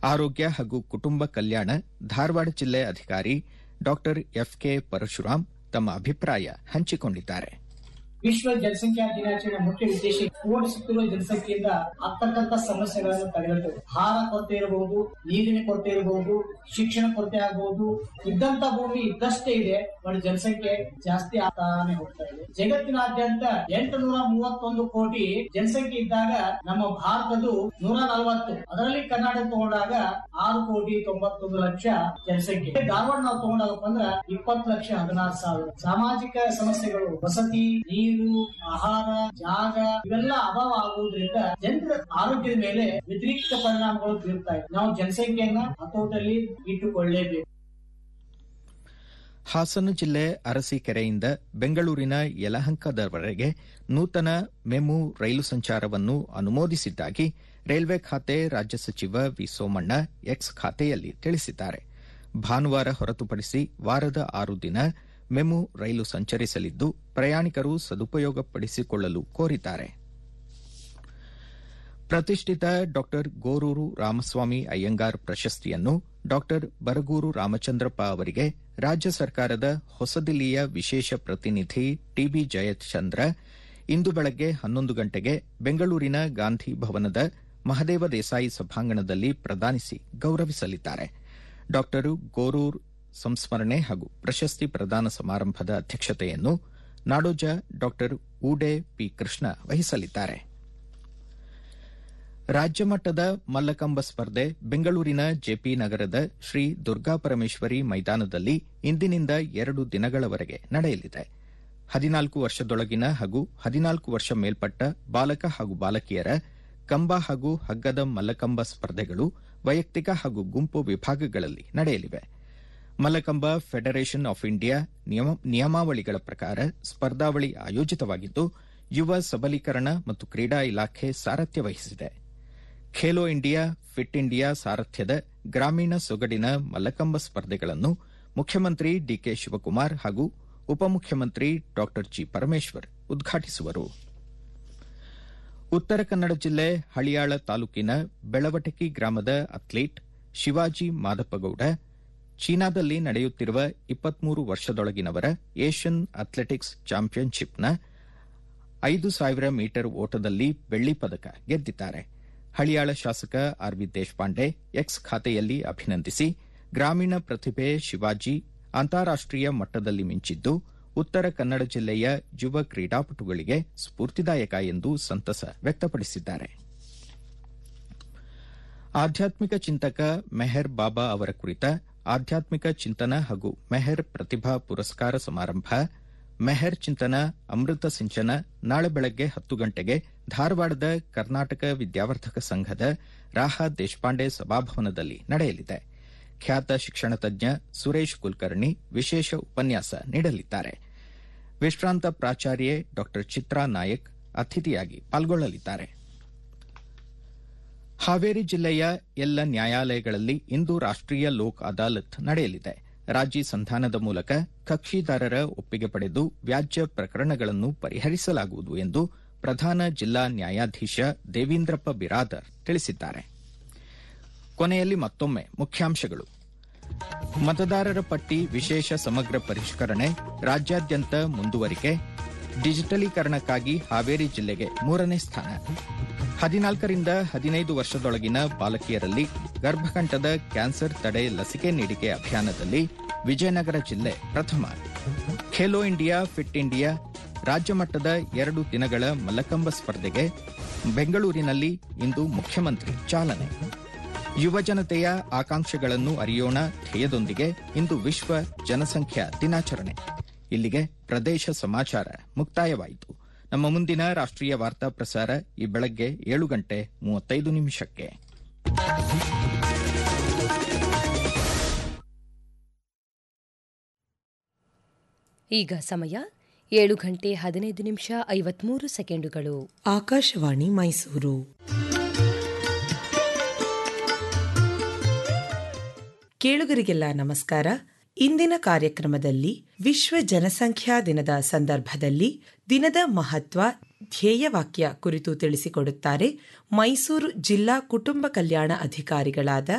ಆರೋಗ್ಯ ಹಾಗೂ ಕುಟುಂಬ ಕಲ್ಯಾಣ ಧಾರವಾಡ ಜಿಲ್ಲೆ ಅಧಿಕಾರಿ ಡಾಕ್ಟರ್ ಎಫ್ಕೆ ಪರಶುರಾಮ್ ತಮ್ಮ ಅಭಿಪ್ರಾಯ ಹಂಚಿಕೊಂಡಿದ್ದಾರೆ ವಿಶ್ವ ಜನಸಂಖ್ಯಾ ದಿನಾಚರಣೆ ಮುಖ್ಯ ಉದ್ದೇಶ ಓಡಿಸುತ್ತಿರುವ ಜನಸಂಖ್ಯೆಯಿಂದ ಆಗ್ತಕ್ಕಂಥ ಸಮಸ್ಯೆಗಳನ್ನು ತಡೆಗಟ್ಟುವುದು ಆಹಾರ ಕೊರತೆ ಇರಬಹುದು ನೀರಿನ ಕೊರತೆ ಇರಬಹುದು ಶಿಕ್ಷಣ ಕೊರತೆ ಆಗಬಹುದು ಇದ್ದಂತ ಭೂಮಿ ಇದ್ದಷ್ಟೇ ಇದೆ ಬಟ್ ಜನಸಂಖ್ಯೆ ಜಾಸ್ತಿ ಆಗ್ತಾನೆ ಹೋಗ್ತಾ ಇದೆ ಜಗತ್ತಿನಾದ್ಯಂತ ಎಂಟು ನೂರ ಮೂವತ್ತೊಂದು ಕೋಟಿ ಜನಸಂಖ್ಯೆ ಇದ್ದಾಗ ನಮ್ಮ ಭಾರತದ್ದು ನೂರ ನಲವತ್ತು ಅದರಲ್ಲಿ ಕರ್ನಾಟಕ ತಗೊಂಡಾಗ ಆರು ಕೋಟಿ ತೊಂಬತ್ತೊಂದು ಲಕ್ಷ ಜನಸಂಖ್ಯೆ ಧಾರವಾಡ ನಾವು ತಗೊಂಡಾಗಪ್ಪ ಅಂದ್ರ ಇಪ್ಪತ್ತು ಲಕ್ಷ ಹದಿನಾರು ಸಾವಿರ ಸಾಮಾಜಿಕ ಸಮಸ್ಯೆಗಳು ವಸತಿ ನೀರು ಆಹಾರ ಜಾಗ ಇವೆಲ್ಲ ಅಭಾವ ಆಗುವುದರಿಂದ ಜನರ ಆರೋಗ್ಯದ ಮೇಲೆ ವ್ಯತಿರಿಕ್ತ ಪರಿಣಾಮಗಳು ಬೀರ್ತಾ ಇದೆ ನಾವು ಜನಸಂಖ್ಯೆಯನ್ನ ಹತೋಟಲ್ಲಿ ಇಟ್ಟುಕೊಳ್ಳೇಬೇಕು ಹಾಸನ ಜಿಲ್ಲೆ ಅರಸೀಕೆರೆಯಿಂದ ಬೆಂಗಳೂರಿನ ಯಲಹಂಕದವರೆಗೆ ನೂತನ ಮೆಮು ರೈಲು ಸಂಚಾರವನ್ನು ಅನುಮೋದಿಸಿದ್ದಾಗಿ ರೈಲ್ವೆ ಖಾತೆ ರಾಜ್ಯ ಸಚಿವ ವಿ ಸೋಮಣ್ಣ ಎಕ್ಸ್ ಖಾತೆಯಲ್ಲಿ ತಿಳಿಸಿದ್ದಾರೆ ಭಾನುವಾರ ಹೊರತುಪಡಿಸಿ ವಾರದ ಆರು ದಿನ ಮೆಮು ರೈಲು ಸಂಚರಿಸಲಿದ್ದು ಪ್ರಯಾಣಿಕರು ಸದುಪಯೋಗಪಡಿಸಿಕೊಳ್ಳಲು ಕೋರಿದ್ದಾರೆ ಪ್ರತಿಷ್ಠಿತ ಡಾ ಗೋರೂರು ರಾಮಸ್ವಾಮಿ ಅಯ್ಯಂಗಾರ್ ಪ್ರಶಸ್ತಿಯನ್ನು ಡಾ ಬರಗೂರು ರಾಮಚಂದ್ರಪ್ಪ ಅವರಿಗೆ ರಾಜ್ಯ ಸರ್ಕಾರದ ಹೊಸದಿಲ್ಲಿಯ ವಿಶೇಷ ಪ್ರತಿನಿಧಿ ಟಿಬಿ ಜಯಚಂದ್ರ ಇಂದು ಬೆಳಗ್ಗೆ ಹನ್ನೊಂದು ಗಂಟೆಗೆ ಬೆಂಗಳೂರಿನ ಗಾಂಧಿ ಭವನದ ಮಹದೇವ ದೇಸಾಯಿ ಸಭಾಂಗಣದಲ್ಲಿ ಪ್ರದಾನಿಸಿ ಗೌರವಿಸಲಿದ್ದಾರೆ ಡಾ ಗೋರೂರ್ ಸಂಸ್ಮರಣೆ ಹಾಗೂ ಪ್ರಶಸ್ತಿ ಪ್ರದಾನ ಸಮಾರಂಭದ ಅಧ್ಯಕ್ಷತೆಯನ್ನು ನಾಡೋಜ ಡಾ ಊಡೆ ಪಿ ಕೃಷ್ಣ ವಹಿಸಲಿದ್ದಾರೆ ರಾಜ್ಯ ಮಟ್ಟದ ಮಲ್ಲಕಂಬ ಸ್ಪರ್ಧೆ ಬೆಂಗಳೂರಿನ ಜೆಪಿ ನಗರದ ಶ್ರೀ ದುರ್ಗಾಪರಮೇಶ್ವರಿ ಮೈದಾನದಲ್ಲಿ ಇಂದಿನಿಂದ ಎರಡು ದಿನಗಳವರೆಗೆ ನಡೆಯಲಿದೆ ಹದಿನಾಲ್ಕು ವರ್ಷದೊಳಗಿನ ಹಾಗೂ ಹದಿನಾಲ್ಕು ವರ್ಷ ಮೇಲ್ಪಟ್ಟ ಬಾಲಕ ಹಾಗೂ ಬಾಲಕಿಯರ ಕಂಬ ಹಾಗೂ ಹಗ್ಗದ ಮಲ್ಲಕಂಬ ಸ್ಪರ್ಧೆಗಳು ವೈಯಕ್ತಿಕ ಹಾಗೂ ಗುಂಪು ವಿಭಾಗಗಳಲ್ಲಿ ನಡೆಯಲಿವೆ ಮಲ್ಲಕಂಬ ಫೆಡರೇಷನ್ ಆಫ್ ಇಂಡಿಯಾ ನಿಯಮಾವಳಿಗಳ ಪ್ರಕಾರ ಸ್ಪರ್ಧಾವಳಿ ಆಯೋಜಿತವಾಗಿದ್ದು ಯುವ ಸಬಲೀಕರಣ ಮತ್ತು ಕ್ರೀಡಾ ಇಲಾಖೆ ಸಾರಥ್ಯ ವಹಿಸಿದೆ ಖೇಲೋ ಇಂಡಿಯಾ ಫಿಟ್ ಇಂಡಿಯಾ ಸಾರಥ್ಯದ ಗ್ರಾಮೀಣ ಸೊಗಡಿನ ಮಲ್ಲಕಂಬ ಸ್ಪರ್ಧೆಗಳನ್ನು ಮುಖ್ಯಮಂತ್ರಿ ಡಿಕೆ ಶಿವಕುಮಾರ್ ಹಾಗೂ ಉಪಮುಖ್ಯಮಂತ್ರಿ ಡಾ ಜಿ ಪರಮೇಶ್ವರ್ ಉದ್ಘಾಟಿಸುವರು ಉತ್ತರ ಕನ್ನಡ ಜಿಲ್ಲೆ ಹಳಿಯಾಳ ತಾಲೂಕಿನ ಬೆಳವಟಕಿ ಗ್ರಾಮದ ಅಥ್ಲೀಟ್ ಶಿವಾಜಿ ಮಾದಪ್ಪಗೌಡ ಚೀನಾದಲ್ಲಿ ನಡೆಯುತ್ತಿರುವ ಇಪ್ಪತ್ಮೂರು ವರ್ಷದೊಳಗಿನವರ ಏಷ್ಯನ್ ಅಥ್ಲೆಟಿಕ್ಸ್ ಚಾಂಪಿಯನ್ಶಿಪ್ನ ಐದು ಸಾವಿರ ಮೀಟರ್ ಓಟದಲ್ಲಿ ಬೆಳ್ಳಿ ಪದಕ ಗೆದ್ದಿದ್ದಾರೆ ಹಳಿಯಾಳ ಶಾಸಕ ಆರ್ವಿ ದೇಶಪಾಂಡೆ ಎಕ್ಸ್ ಖಾತೆಯಲ್ಲಿ ಅಭಿನಂದಿಸಿ ಗ್ರಾಮೀಣ ಪ್ರತಿಭೆ ಶಿವಾಜಿ ಅಂತಾರಾಷ್ಟೀಯ ಮಟ್ಟದಲ್ಲಿ ಮಿಂಚಿದ್ದು ಉತ್ತರ ಕನ್ನಡ ಜಿಲ್ಲೆಯ ಯುವ ಕ್ರೀಡಾಪಟುಗಳಿಗೆ ಸ್ಫೂರ್ತಿದಾಯಕ ಎಂದು ಸಂತಸ ವ್ಯಕ್ತಪಡಿಸಿದ್ದಾರೆ ಆಧ್ಯಾತ್ಮಿಕ ಚಿಂತಕ ಮೆಹರ್ ಬಾಬಾ ಅವರ ಕುರಿತ ಆಧ್ಯಾತ್ಮಿಕ ಚಿಂತನ ಹಾಗೂ ಮೆಹರ್ ಪ್ರತಿಭಾ ಪುರಸ್ಕಾರ ಸಮಾರಂಭ ಮೆಹರ್ ಚಿಂತನ ಅಮೃತ ಸಿಂಚನ ನಾಳೆ ಬೆಳಗ್ಗೆ ಹತ್ತು ಗಂಟೆಗೆ ಧಾರವಾಡದ ಕರ್ನಾಟಕ ವಿದ್ಯಾವರ್ಧಕ ಸಂಘದ ರಾಹ ದೇಶಪಾಂಡೆ ಸಭಾಭವನದಲ್ಲಿ ನಡೆಯಲಿದೆ ಖ್ಯಾತ ಶಿಕ್ಷಣ ತಜ್ಞ ಸುರೇಶ್ ಕುಲಕರ್ಣಿ ವಿಶೇಷ ಉಪನ್ಯಾಸ ನೀಡಲಿದ್ದಾರೆ ವಿಶ್ರಾಂತ ಪ್ರಾಚಾರ್ಯೆ ಡಾ ಚಿತ್ರಾ ನಾಯಕ್ ಅತಿಥಿಯಾಗಿ ಪಾಲ್ಗೊಳ್ಳಲಿದ್ದಾರೆ ಹಾವೇರಿ ಜಿಲ್ಲೆಯ ಎಲ್ಲ ನ್ಯಾಯಾಲಯಗಳಲ್ಲಿ ಇಂದು ರಾಷ್ಟೀಯ ಲೋಕ್ ಅದಾಲತ್ ನಡೆಯಲಿದೆ ರಾಜಿ ಸಂಧಾನದ ಮೂಲಕ ಕಕ್ಷಿದಾರರ ಒಪ್ಪಿಗೆ ಪಡೆದು ವ್ಯಾಜ್ಯ ಪ್ರಕರಣಗಳನ್ನು ಪರಿಹರಿಸಲಾಗುವುದು ಎಂದು ಪ್ರಧಾನ ಜಿಲ್ಲಾ ನ್ಯಾಯಾಧೀಶ ದೇವೀಂದ್ರಪ್ಪ ಬಿರಾದರ್ ತಿಳಿಸಿದ್ದಾರೆ ಕೊನೆಯಲ್ಲಿ ಮತ್ತೊಮ್ಮೆ ಮುಖ್ಯಾಂಶಗಳು ಮತದಾರರ ಪಟ್ಟಿ ವಿಶೇಷ ಸಮಗ್ರ ಪರಿಷ್ಕರಣೆ ರಾಜ್ಯಾದ್ಯಂತ ಮುಂದುವರಿಕೆ ಡಿಜಿಟಲೀಕರಣಕ್ಕಾಗಿ ಹಾವೇರಿ ಜಿಲ್ಲೆಗೆ ಮೂರನೇ ಸ್ಥಾನ ಹದಿನಾಲ್ಕರಿಂದ ಹದಿನೈದು ವರ್ಷದೊಳಗಿನ ಬಾಲಕಿಯರಲ್ಲಿ ಗರ್ಭಕಂಠದ ಕ್ಯಾನ್ಸರ್ ತಡೆ ಲಸಿಕೆ ನೀಡಿಕೆ ಅಭಿಯಾನದಲ್ಲಿ ವಿಜಯನಗರ ಜಿಲ್ಲೆ ಪ್ರಥಮ ಖೇಲೋ ಇಂಡಿಯಾ ಫಿಟ್ ಇಂಡಿಯಾ ರಾಜ್ಯ ಮಟ್ಟದ ಎರಡು ದಿನಗಳ ಮಲ್ಲಕಂಬ ಸ್ಪರ್ಧೆಗೆ ಬೆಂಗಳೂರಿನಲ್ಲಿ ಇಂದು ಮುಖ್ಯಮಂತ್ರಿ ಚಾಲನೆ ಯುವ ಜನತೆಯ ಆಕಾಂಕ್ಷೆಗಳನ್ನು ಅರಿಯೋಣ ಧ್ಯೇಯದೊಂದಿಗೆ ಇಂದು ವಿಶ್ವ ಜನಸಂಖ್ಯಾ ದಿನಾಚರಣೆ ಇಲ್ಲಿಗೆ ಪ್ರದೇಶ ಸಮಾಚಾರ ಮುಕ್ತಾಯವಾಯಿತು ನಮ್ಮ ಮುಂದಿನ ರಾಷ್ಟ್ರೀಯ ವಾರ್ತಾ ಪ್ರಸಾರ ಈ ಬೆಳಗ್ಗೆ ಏಳು ಗಂಟೆ ಮೂವತ್ತೈದು ನಿಮಿಷಕ್ಕೆ ಈಗ ಸಮಯ ಏಳು ಗಂಟೆ ಹದಿನೈದು ನಿಮಿಷ ಐವತ್ಮೂರು ಸೆಕೆಂಡುಗಳು ಆಕಾಶವಾಣಿ ಮೈಸೂರು ಕೇಳುಗರಿಗೆಲ್ಲ ನಮಸ್ಕಾರ ಇಂದಿನ ಕಾರ್ಯಕ್ರಮದಲ್ಲಿ ವಿಶ್ವ ಜನಸಂಖ್ಯಾ ದಿನದ ಸಂದರ್ಭದಲ್ಲಿ ದಿನದ ಮಹತ್ವ ಧ್ಯೇಯವಾಕ್ಯ ಕುರಿತು ತಿಳಿಸಿಕೊಡುತ್ತಾರೆ ಮೈಸೂರು ಜಿಲ್ಲಾ ಕುಟುಂಬ ಕಲ್ಯಾಣ ಅಧಿಕಾರಿಗಳಾದ